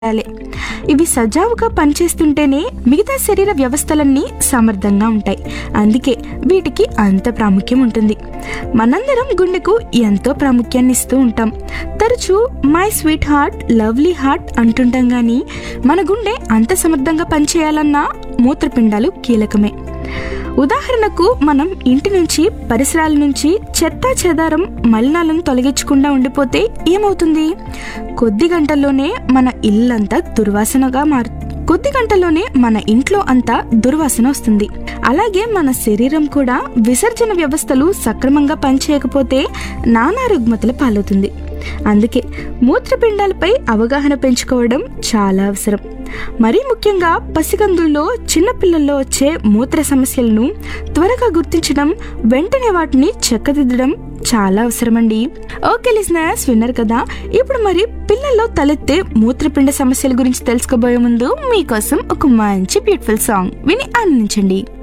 ఉండాలి ఇవి సజావుగా పనిచేస్తుంటేనే మిగతా శరీర వ్యవస్థలన్నీ సమర్థంగా ఉంటాయి అందుకే వీటికి అంత ప్రాముఖ్యం ఉంటుంది మనందరం గుండెకు ఎంతో ప్రాముఖ్యాన్ని ఇస్తూ ఉంటాం తరచూ my sweetheart lovely heart అంటుంటాం కానీ మన గుండె అంత సమర్థంగా పనిచేయాలన్నా మూత్రపిండాలు కీలకమే ఉదాహరణకు మనం ఇంటి నుంచి పరిసరాల నుంచి చెత్త చెదారం మలినాలను తొలగించకుండా ఉండిపోతే ఏమవుతుంది కొద్ది గంటల్లోనే మన ఇల్లంతా దుర్వాసనగా మారు కొద్ది గంటల్లోనే మన ఇంట్లో అంతా దుర్వాసన వస్తుంది అలాగే మన శరీరం కూడా విసర్జన వ్యవస్థలు సక్రమంగా పనిచేయకపోతే నానా రుగ్మతల పాలవుతుంది అందుకే మూత్రపిండాలపై అవగాహన పెంచుకోవడం చాలా అవసరం మరీ ముఖ్యంగా పసికందుల్లో చిన్నపిల్లల్లో వచ్చే మూత్ర సమస్యలను త్వరగా గుర్తించడం వెంటనే వాటిని చెక్కదిద్దడం చాలా అవసరమండి ఓకే లిజనర్స్ విన్నారు కదా ఇప్పుడు మరి పిల్లల్లో తలెత్తే మూత్రపిండ సమస్యల గురించి తెలుసుకోబోయే ముందు మీకోసం ఒక మంచి బ్యూటిఫుల్ సాంగ్ విని ఆనందించండి